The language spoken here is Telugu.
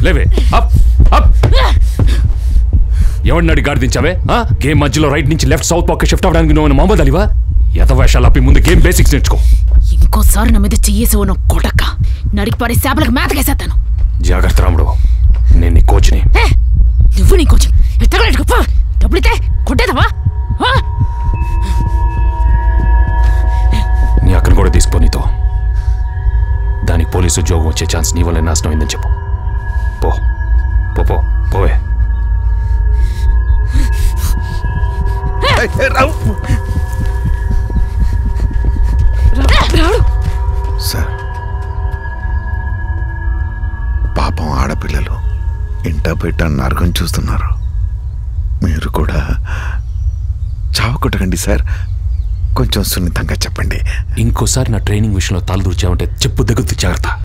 లేవే అప్ అప్ ఎవరిని అడిగి గాడిదించావే ఆ? గేమ్ మధ్యలో రైట్ నుంచి లెఫ్ట్ సౌత్ పక్క షిఫ్ట్ అవడానికి నువ్వు మొహమ్మద్ అలీవా ఎదవేషాలు అప్పి ముందు గేమ్ బేసిక్స్ నేర్చుకో ఇంకోసారి నా మీద చెయ్యేసి ఉన్న కొడక్క నడికి పడే చేపలకు మేతకేసేస్తాను జాగ్రత్త రాముడు నేను నీ కోచ్ని ఏ, నువ్వు నీ కొంచెం ఎత్తగలెట్టుకు పో డబ్బులితే కొట్టేదవా నీ అక్కను కూడా తీసుకో నీతో దానికి పోలీసు ఉద్యోగం వచ్చే ఛాన్స్ నీ వల్ల నాశనం అయిందని చెప్పు పో పో పో పోవే రాడు సార్ పాపం ఆడపిల్లలు ఇంట పెట్ట నరకం చూస్తున్నారు మీరు కూడా చావకొట్టకండి సార్ కొంచెం సున్నితంగా చెప్పండి ఇంకోసారి నా ట్రైనింగ్ విషయంలో తలదూర్చావంటే చెప్పు దగ్గర జాగ్రత్త